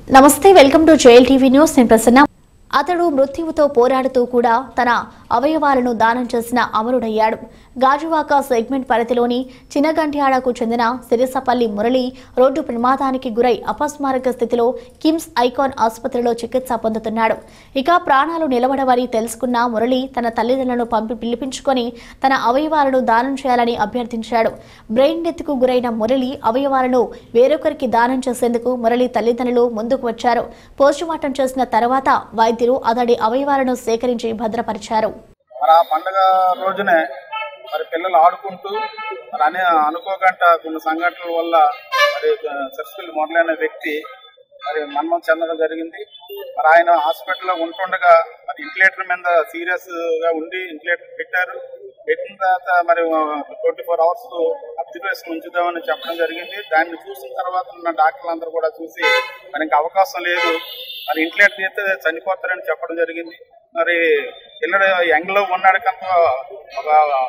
నమస్తే welcome to jail TV news నేను ప్రసన్న అతడు మృత్యువుతో పోరాడుతూ కూడా తన అవయవాలను దానం చేసిన అమరుడయ్యాడు గాజువాక సెగ్మెంట్ పరిధిలోని చిన్నగంట్యాడకు చెందిన సిరిసపల్లి మురళి రోడ్డు ప్రమాదానికి గురై అపస్మారక స్థితిలో కిమ్స్ ఐకాన్ ఆసుపత్రిలో చికిత్స పొందుతున్నాడు ఇక ప్రాణాలు నిలబడవని తెలుసుకున్న మురళి తన తల్లిదండ్రులను పంపి పిలిపించుకొని తన అవయవాలను దానం చేయాలని అభ్యర్థించాడు బ్రెయిన్ డెత్కు గురైన మురళి అవయవాలను వేరొకరికి దానం చేసేందుకు మురళి తల్లిదండ్రులు ముందుకు వచ్చారు పోస్టుమార్టం చేసిన తర్వాత వైద్యులు అతడి అవయవాలను సేకరించి భద్రపరిచారు మరి ఆ పండగ రోజునే మరి పిల్లలు ఆడుకుంటూ మరి అనే అనుకోకుండా కొన్ని సంఘటనల వల్ల మరి సర్సిపల్లి మొదలైన వ్యక్తి మరి మన్మం చెందడం జరిగింది మరి ఆయన హాస్పిటల్లో ఉంటుండగా మరి ఇంటిలేటర్ మీద సీరియస్ గా ఉండి ఇంటిలేటర్ పెట్టారు పెట్టిన తర్వాత మరి ట్వంటీ ఫోర్ అవర్స్ అబ్జర్వేషన్ ఉంచుదామని చెప్పడం జరిగింది దాన్ని చూసిన తర్వాత ఉన్న డాక్టర్లు అందరూ కూడా చూసి మరి ఇంకా అవకాశం లేదు మరి ఇంటిలేటర్ తీస్తే చనిపోతారని చెప్పడం జరిగింది మరి పిల్లడు యంగ్ లో ఉన్నాడు కనుక ఒక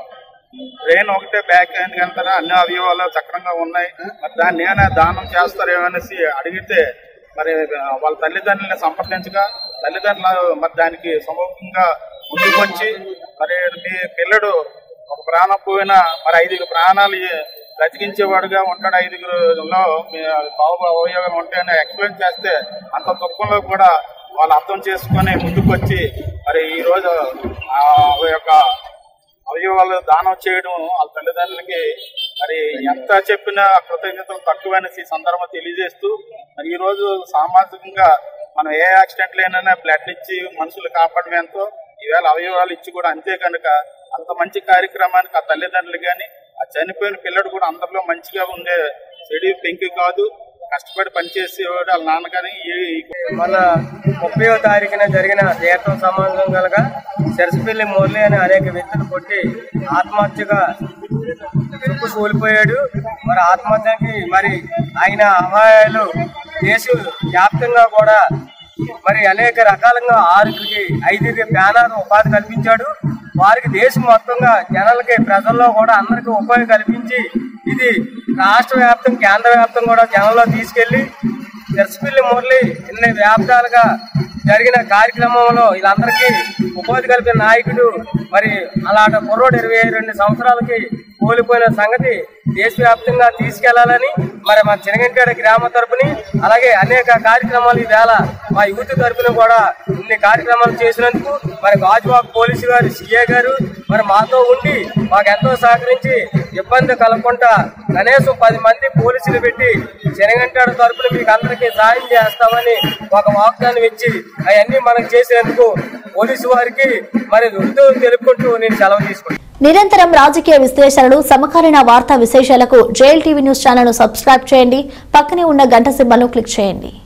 బ్రెయిన్ ఒకటే బ్యాక్ అయింది కనుక అన్ని అవయవాలు చక్రంగా ఉన్నాయి మరి దాన్ని ఏమైనా దానం చేస్తారేమనేసి అడిగితే మరి వాళ్ళ తల్లిదండ్రులని సంప్రదించగా తల్లిదండ్రులు మరి దానికి సమూహంగా ముందుకొచ్చి మరి మీ పిల్లడు ఒక ప్రాణం పోయినా మరి ఐదుగురు ప్రాణాలు బ్రతికించేవాడుగా ఉంటాడు ఐదుగురులో మీ బాబు అవయోగం ఉంటాయని ఎక్స్ప్లెయిన్ చేస్తే అంత దుఃఖంలో కూడా వాళ్ళు అర్థం చేసుకొని ముందుకొచ్చి మరి ఈ రోజు ఆ యొక్క అవయవాలు దానం చేయడం వాళ్ళ తల్లిదండ్రులకి మరి ఎంత చెప్పినా కృతజ్ఞతలు తక్కువనేసి ఈ సందర్భం తెలియజేస్తూ మరి ఈ రోజు సామాజికంగా మనం ఏ యాక్సిడెంట్ లేనైనా బ్లడ్ ఇచ్చి మనుషులు కాపాడడం ఎంతో ఈవేళ అవయవాలు ఇచ్చి కూడా అంతే కనుక అంత మంచి కార్యక్రమానికి ఆ తల్లిదండ్రులు కానీ ఆ చనిపోయిన పిల్లడు కూడా అందరిలో మంచిగా ఉండే చెడు పెంకి కాదు కష్టపడి పనిచేసేవాడు వాళ్ళ నాన్నగాని ఈ- మన ముప్పయో తారీఖున జరిగిన తీర్థం సమాజం కలగ సరసపల్లి మురళి అనే అనేక వ్యక్తులు కొట్టి ఆత్మహత్యగా చుట్టూ కూలిపోయాడు మరి ఆత్మహత్యకి మరి ఆయన అపాయాలు దేశ వ్యాప్తంగా కూడా మరి అనేక రకాలుగా ఆరుగురికి ఐదుగురికి ప్యానాలు ఉపాధి కల్పించాడు వారికి దేశం మొత్తంగా జనాలకి ప్రజల్లో కూడా అందరికీ ఉపాధి కల్పించి ఇది రాష్ట్ర వ్యాప్తం కేంద్ర వ్యాప్తం కూడా జనంలో తీసుకెళ్లి దర్శపిల్లి మురళి ఇన్ని వ్యాప్తాలుగా జరిగిన కార్యక్రమంలో వీళ్ళందరికీ ఉపాధి కల్పిన నాయకుడు మరి అలాంటి కుర్రోడు ఇరవై రెండు సంవత్సరాలకి కోల్పోయిన సంగతి దేశవ్యాప్తంగా తీసుకెళ్లాలని మరి మా చినగంటేడ గ్రామ తరపుని అలాగే అనేక కార్యక్రమాలు ఈవేళ మా యూత్ తరపున కూడా ఇన్ని కార్యక్రమాలు చేసినందుకు మరి గాజువాక్ పోలీసు గారు సిఏ గారు మరి మాతో ఉండి మాకు ఎంతో సహకరించి ఇబ్బంది కలగకుండా కనీసం పది మంది పోలీసులు పెట్టి శనగంటాడ తరపున మీకు అందరికీ సాయం చేస్తామని ఒక వాగ్దానం ఇచ్చి అవన్నీ మనకు చేసినందుకు పోలీసు వారికి మరి వృద్ధు తెలుపుకుంటూ నేను సెలవు తీసుకుంటాను నిరంతరం రాజకీయ విశ్లేషణలు సమకాలీన వార్తా విశేషాలకు jail TV news channel subscribe చేయండి పక్కనే ఉన్న గంట సింబల్ను క్లిక్ చేయండి